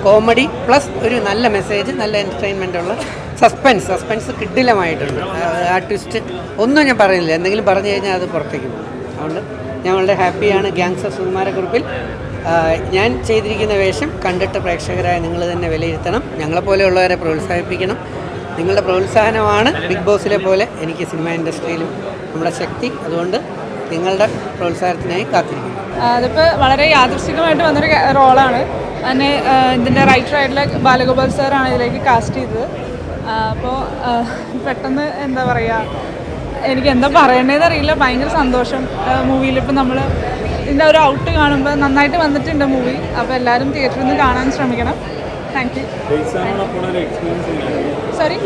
comedy plus ഒരു നല്ല message നല്ല എൻ്റർടൈൻമെൻ്റ് ഉള്ള സസ്പെൻസ് സസ്പെൻസ് കിഡിലമായിട്ടുണ്ട് ആ, ആ ട്വിസ്റ്റ് ഒന്നും ഞാൻ പറയുന്നില്ല എന്തെങ്കിലും പറഞ്ഞു കഴിഞ്ഞാൽ അത് പുറത്തേക്ക് പോകും അതുകൊണ്ട് ഞാൻ വളരെ ഹാപ്പിയാണ് ഗ്യാങ്സ് ഓഫ് സുകുമാരക്കുറിപ്പിൽ ആ, ഞാൻ ചെയ്തിരിക്കുന്ന വേഷം കണ്ടിട്ട് പ്രേക്ഷകരായ നിങ്ങൾ തന്നെ വിലയിരുത്തണം ഞങ്ങളെപ്പോലെയുള്ളവരെ പ്രോത്സാഹിപ്പിക്കണം നിങ്ങളുടെ പ്രോത്സാഹനമാണ് ബിഗ് ബോസിലെ പോലെ എനിക്ക് സിനിമ ഇൻഡസ്ട്രിയിലും നമ്മുടെ ശക്തി അതുകൊണ്ട് നിങ്ങളുടെ പ്രോത്സാഹനത്തിനായി കാത്തിരിക്കുന്നു അതിപ്പോൾ വളരെ യാദൃശികമായിട്ട് വന്നൊരു ക- റോളാണ് അതിനെ ഇതിൻ്റെ റൈറ്റർ ആയിട്ടുള്ള ബാലഗോപാൽ സാറാണ് ഇതിലേക്ക് കാസ്റ്റ് ചെയ്തത് അപ്പോൾ പെട്ടെന്ന് എന്താ പറയുക എനിക്ക് എന്താ പറയണേന്ന് അറിയില്ല ഭയങ്കര സന്തോഷം മൂവിയിൽ ഇപ്പം നമ്മൾ ഇതിൻ്റെ ഒരു ഔട്ട് കാണുമ്പോൾ നന്നായിട്ട് വന്നിട്ടുണ്ട് മൂവി അപ്പോൾ എല്ലാവരും തിയേറ്ററിൽ നിന്ന് കാണാൻ ശ്രമിക്കണം താങ്ക് യു സോറി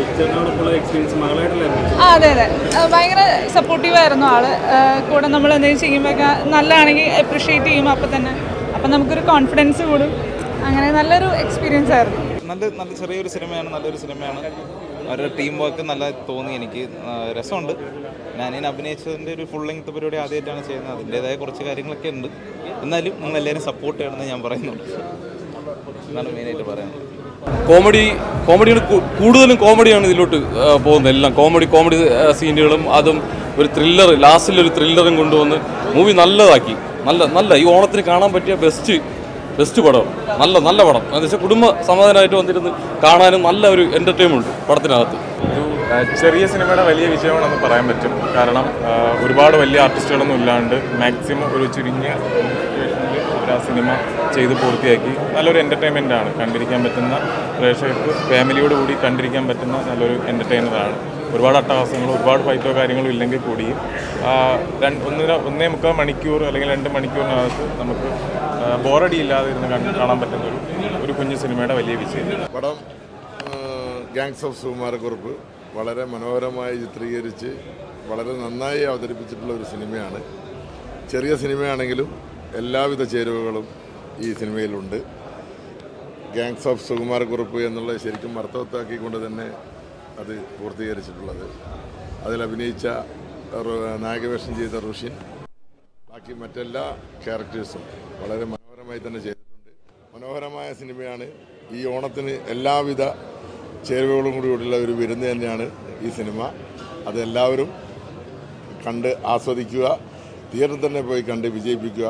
ആ അതെ അതെ ആ, ഭയങ്കര സപ്പോർട്ടീവ് ആയിരുന്നു ആള് ആ, കൂടെ നമ്മൾ എന്തെങ്കിലും ചെയ്യുമ്പോഴൊക്കെ നല്ലതാണെങ്കിൽ അപ്രിഷ്യേറ്റ് ചെയ്യും അപ്പം തന്നെ അപ്പം നമുക്കൊരു കോൺഫിഡൻസ് കൂടും അങ്ങനെ നല്ലൊരു എക്സ്പീരിയൻസ് ആയിരുന്നു നല്ല നല്ല ചെറിയൊരു സിനിമയാണ് നല്ലൊരു സിനിമയാണ് അവരുടെ ടീം വർക്ക് നല്ല തോന്നി എനിക്ക് ആ, രസമുണ്ട് ഞാനിതിന് അഭിനയിച്ചതിൻ്റെ ഒരു ഫുൾ ലെങ്ത് പരിപാടി ആദ്യമായിട്ടാണ് ചെയ്യുന്നത് അതിൻ്റേതായ കുറച്ച് കാര്യങ്ങളൊക്കെ ഉണ്ട് എന്നാലും നിങ്ങൾ എല്ലാവരും സപ്പോർട്ട് ചെയ്യണമെന്ന് ഞാൻ പറയുന്നുള്ളൂ എന്നാണ് മെയിനായിട്ട് പറയുന്നത് കോമഡി കോമഡിയാണ് കൂ- കൂടുതലും കോമഡിയാണ് ഇതിലോട്ട് ആ, പോകുന്നത് എല്ലാം കോമഡി കോമഡി ആ, സീനുകളും അതും ഒരു ത്രില്ലർ ലാസ്റ്റിൽ ഒരു ത്രില്ലറും കൊണ്ടുവന്ന് മൂവി നല്ലതാക്കി നല്ല നല്ല ഈ ഓണത്തിന് കാണാൻ പറ്റിയ ബെസ്റ്റ് ബെസ്റ്റ് പടം നല്ല നല്ല പടം എന്ന് വെച്ചാൽ കുടുംബ സമാധാനമായിട്ട് വന്നിരുന്ന് കാണാനും നല്ല ഒരു എൻ്റർടൈൻമെൻറ്റ് പടത്തിനകത്ത് ഒരു ആ, ചെറിയ സിനിമയുടെ വലിയ വിജയമാണെന്ന് പറയാൻ പറ്റും കാരണം ആ, ഒരുപാട് വലിയ ആർട്ടിസ്റ്റുകളൊന്നും ഇല്ലാണ്ട് മാക്സിമം ഒരു ചുരുങ്ങിയ സിറ്റുവേഷനിൽ അവർ ആ സിനിമ ചെയ്ത് പൂർത്തിയാക്കി നല്ലൊരു എൻ്റർടൈൻമെൻ്റ് ആണ് കണ്ടിരിക്കാൻ പറ്റുന്ന പ്രേക്ഷകർക്ക് ഫാമിലിയോട് കൂടി കണ്ടിരിക്കാൻ പറ്റുന്ന നല്ലൊരു എൻ്റർടൈനറാണ് ഒരുപാട് അട്ടഹാസങ്ങളോ ഒരുപാട് ഫൈറ്റോ കാര്യങ്ങളോ ഇല്ലെങ്കിൽ കൂടിയും ആ, രണ്ട് ഒന്നര ഒന്നേ മുക്കാൽ മണിക്കൂർ അല്ലെങ്കിൽ രണ്ട് മണിക്കൂറിനകത്ത് നമുക്ക് ബോറടി ഇല്ലാതെ ഇരുന്ന് കണ്ട് കാണാൻ പറ്റുന്ന ഒരു ഒരു കുഞ്ഞു സിനിമയുടെ വലിയ വിജയം പടം ഗാങ്സ് ഓഫ് സുകുമാരക്കുറുപ്പ് വളരെ മനോഹരമായി ചിത്രീകരിച്ച് വളരെ നന്നായി അവതരിപ്പിച്ചിട്ടുള്ള ഒരു സിനിമയാണ് ചെറിയ സിനിമയാണെങ്കിലും എല്ലാവിധ ചേരുവകളും ഈ സിനിമയിലുണ്ട് ഗാങ്സ് ഓഫ് സുകുമാരക്കുറുപ്പ് എന്നുള്ളത് ശരിക്കും അർത്ഥവത്താക്കിക്കൊണ്ട് തന്നെ അത് പൂർത്തീകരിച്ചിട്ടുള്ളത് അതിൽ അഭിനയിച്ച റു- നായകവേഷം ചെയ്ത റുഷിൻ ബാക്കി മറ്റെല്ലാ ക്യാരക്ടേഴ്സും വളരെ മനോഹരമായി തന്നെ ചെയ്തിട്ടുണ്ട് മനോഹരമായ സിനിമയാണ് ഈ ഓണത്തിന് എല്ലാവിധ ചേരുവകളും കൂടിയുള്ള ഒരു വിരുന്ന് തന്നെയാണ് ഈ സിനിമ അതെല്ലാവരും കണ്ട് ആസ്വദിക്കുക തിയേറ്ററിൽ തന്നെ പോയി കണ്ട് വിജയിപ്പിക്കുക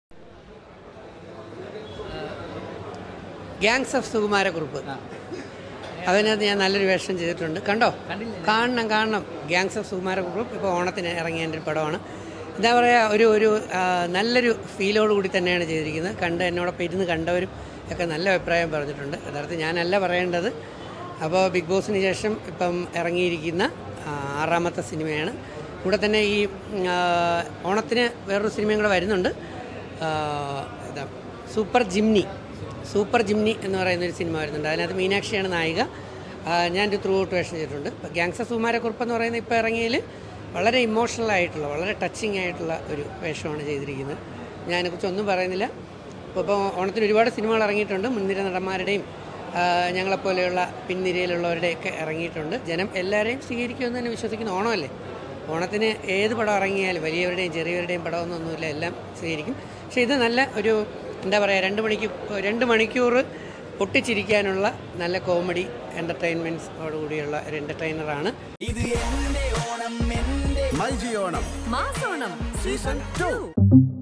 ഗ്യാങ്സ് ഓഫ് സുകുമാരക്കുറുപ്പ് അതിനകത്ത് ഞാൻ നല്ലൊരു വേഷം ചെയ്തിട്ടുണ്ട് കണ്ടോ കാണണം കാണണം ഗ്യാങ്സ് ഓഫ് സുകുമാരക്കുറുപ്പ് ഇപ്പോൾ ഓണത്തിന് ഇറങ്ങിയ എൻ്റെ ഒരു പടമാണ് എന്താ പറയുക ഒരു ഒരു ആ, നല്ലൊരു ഫീലോട് കൂടി തന്നെയാണ് ചെയ്തിരിക്കുന്നത് കണ്ട് എന്നോടൊപ്പം ഇരുന്ന് കണ്ടവരും ഒക്കെ നല്ല അഭിപ്രായം പറഞ്ഞിട്ടുണ്ട് യഥാർത്ഥത്തിൽ ഞാനല്ല പറയേണ്ടത് അപ്പോൾ ബിഗ് ബോസിന് ശേഷം ഇപ്പം ഇറങ്ങിയിരിക്കുന്ന ആ, ആറാമത്തെ സിനിമയാണ് കൂടെ തന്നെ ഈ ഉം, ആ, ഓണത്തിന് വേറൊരു സിനിമയും കൂടെ വരുന്നുണ്ട് ആ, ഇതാ സൂപ്പർ ജിംനി സൂപ്പർ ജിംനി എന്ന് പറയുന്ന ഒരു സിനിമ വരുന്നുണ്ട് അതിനകത്ത് മീനാക്ഷിയാണ് നായിക ആ, ഞാനൊരു ത്രൂ ഔട്ട് വേഷം ചെയ്തിട്ടുണ്ട് ഇപ്പോൾ ഗ്യാങ്സ സുമാരക്കുറിപ്പ് എന്ന് പറയുന്ന ഇപ്പോൾ ഇറങ്ങിയതിൽ വളരെ ഇമോഷണൽ ആയിട്ടുള്ള വളരെ ടച്ചിങ് ആയിട്ടുള്ള ഒരു വേഷമാണ് ചെയ്തിരിക്കുന്നത് ഞാൻ അതിനെക്കുറിച്ച് ഒന്നും പറയുന്നില്ല ഇപ്പോൾ ഇപ്പോൾ ഓണത്തിന് ഒരുപാട് സിനിമകൾ ഇറങ്ങിയിട്ടുണ്ട് മുൻനിര നടന്മാരുടെയും ആ, ഞങ്ങളെപ്പോലെയുള്ള പിൻനിരയിലുള്ളവരുടെയൊക്കെ ഇറങ്ങിയിട്ടുണ്ട് ജനം എല്ലാവരെയും സ്വീകരിക്കുമെന്ന് തന്നെ വിശ്വസിക്കുന്ന ഓണമല്ലേ ഓണത്തിന് ഏത് പടം ഇറങ്ങിയാലും വലിയവരുടെയും ചെറിയവരുടെയും പടമൊന്നൊന്നുമില്ല എല്ലാം സ്വീകരിക്കും പക്ഷേ ഇത് നല്ല ഒരു എന്താ പറയുക രണ്ട് മണിക്ക് രണ്ട് മണിക്കൂർ പൊട്ടിച്ചിരിക്കാനുള്ള നല്ല കോമഡി എൻ്റർടൈൻമെൻറ്റ്സോട് കൂടിയുള്ള ഒരു എൻ്റർടൈനറാണ് മൈജി ഓണം സീസൺ ടു